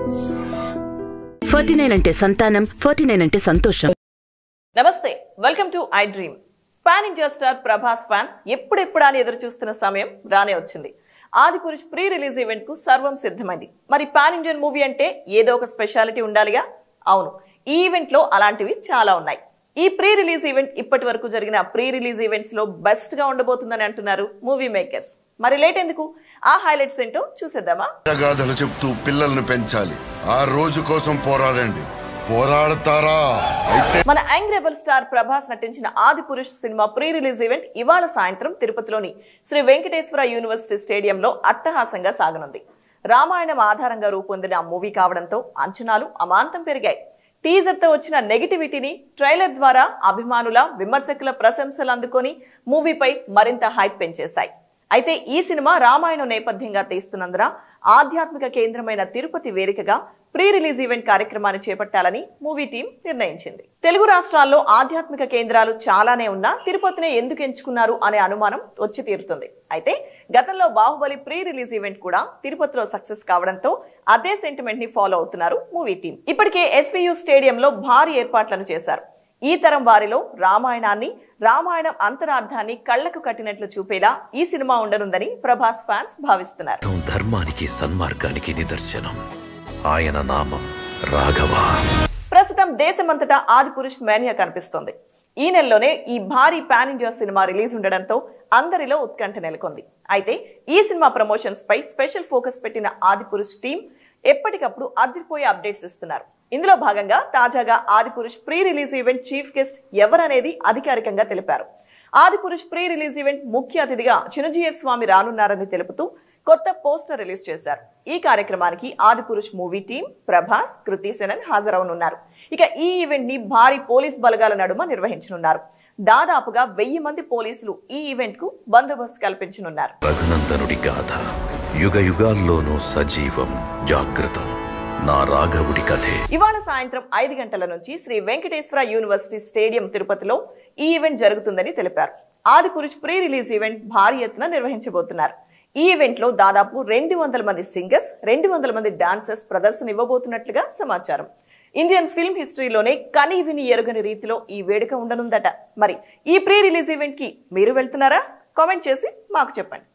forty nine అంటే సంతానం forty nine అంటే సంతోషం నమస్తే welcome to I dream pan India star Prabhas fans ఎప్పుడెప్పుడా అని ఎదురు చూస్తున్న సమయం రానే వచ్చింది ఆది పురుష్ ప్రీ రిలీజ్ ఈవెంట్ కు సర్వం సిద్ధమైంది మరి పాన్ ఇండియన్ మూవీ అంటే ఏదో ఒక స్పెషాలిటీ ఉండాలిగా అవును ఈ ఈవెంట్ లో అలాంటివి చాలా ఉన్నాయి ఈ ప్రీ రిలీజ్ ఈవెంట్ ఇప్పటి వరకు జరిగిన ప్రీ రిలీజ్ ఈవెంట్స్ లో బెస్ట్ గా ఉండబోతుందని అంటున్నారు మూవీ మేకర్స్ మరి లేట్ ఎందుకు ఆ హైలైట్స్ ఏంటో చూసేద్దామా గాథలు చెప్తూ పిల్లల్ని పెంచాలి ఆ రోజు కోసం పోరాడండి పోరాడతారా అయితే మన యంగ్ రెబల్ స్టార్ ప్రభాస్ నటించిన ఆది పురుష్ సినిమా ప్రీ రిలీజ్ ఈవెంట్ ఇవాళ సాయంత్రం తిరుపతిలోని శ్రీ వెంకటేశ్వర యూనివర్సిటీ స్టేడియంలో అట్టహాసంగా సాగనుంది రామాయణం ఆధారంగా రూపొందిన మూవీ కావడంతో అంచనాలు అమాంతం పెరిగాయి టీజర్ తో వచ్చిన నెగిటివిటీని ట్రైలర్ ద్వారా అభిమానుల విమర్శకుల ప్రశంసలు అందుకొని మూవీపై మరింత హైప్ పెంచేశాయి అయితే ఈ సినిమా రామాయణం నేపథ్యంగా తీస్తున్నందున ఆధ్యాత్మిక కేంద్రమైన తిరుపతి వేదికగా ప్రీ రిలీజ్ ఈవెంట్ కార్యక్రమాన్ని చేపట్టాలని మూవీ టీం నిర్ణయించింది తెలుగు రాష్ట్రాల్లో ఆధ్యాత్మిక కేంద్రాలు చాలానే ఉన్నా తిరుపతినే ఎందుకు ఎంచుకున్నారు అనే అనుమానం వచ్చి తీరుతుంది అయితే గతంలో బాహుబలి ప్రీ రిలీజ్ ఈవెంట్ కూడా తిరుపతిలో సక్సెస్ కావడంతో అదే సెంటిమెంట్ ని ఫాలో అవుతున్నారు మూవీ టీం ఇప్పటికే ఎస్వీయు స్టేడియంలో భారీ ఏర్పాట్లను చేశారు ఈ తరం వారిలో రామాయణాన్ని రామాయణం అంతరార్థాన్ని కళ్లకు కట్టినట్లు చూపేలా ఈ సినిమా ఉండనుందని ప్రభాస్ ఫ్యాన్స్ భావిస్తున్నారు ధర్మం ధర్మానికి సన్మార్గానికి నిదర్శనం ఆయన నామం రాఘవ ప్రస్తుతం దేశమంతటా ఆది పురుష్ మేనియా కనిపిస్తోంది ఈ నెలలోనే ఈ భారీ పాన్ ఇండియా సినిమా రిలీజ్ ఉండడంతో అందరిలో ఉత్కంఠ నెలకొంది అయితే ఈ సినిమా ప్రమోషన్స్ పై స్పెషల్ ఫోకస్ పెట్టిన ఆది పురుష్ టీం ఎప్పటికప్పుడు అదిరిపోయే అప్డేట్స్ ఇస్తున్నారు ఇందులో భాగంగా తాజాగా Adipurush pre release event chief guest ఎవరనేది అధికారికంగా తెలిపారు ఆది పురుష్ ప్రీ రిలీజ్ ఈవెంట్ ముఖ్య అతిథిగా చినజీయ స్వామి రానున్నారని తెలుపుతూ కొత్త పోస్టర్ రిలీజ్ చేశారు ఈ కార్యక్రమానికి Adipurush movie team Prabhas Kriti Sanon హాజరవనున్నారు ఇక ఈ ఈవెంట్ ని భారీ పోలీస్ బలగాల నడుమ నిర్వహించనున్నారు దాదాపుగా వెయ్యి మంది పోలీసులు ఈ ఈవెంట్ కు బందోబస్తు కల్పించనున్నారు రఘునందనుడి గాథ యుగ యుగాల్లోనూ సజీవం జాగృతం నా రాఘవుడి కథే ఇవాళ సాయంత్రం ఐదు గంటల నుంచి శ్రీ వెంకటేశ్వర యూనివర్సిటీ స్టేడియం తిరుపతిలో ఈ ఈవెంట్ జరుగుతుందని తెలిపారు ఆది పురుష్ ప్రీ రిలీజ్ ఈవెంట్ భారీ ఎత్తున నిర్వహించబోతున్నారు ఈ ఈవెంట్ లో దాదాపు రెండు వందల మంది సింగర్స్ రెండు వందల మంది డాన్సర్స్ ప్రదర్శన ఇవ్వబోతున్నట్లుగా సమాచారం ఇండియన్ ఫిల్మ్ హిస్టరీలోనే కని విని ఎరుగని రీతిలో ఈ వేడుక ఉండనుందట మరి ఈ ప్రీ రిలీజ్ ఈవెంట్ కి మీరు వెళ్తున్నారా కామెంట్ చేసి మాకు చెప్పండి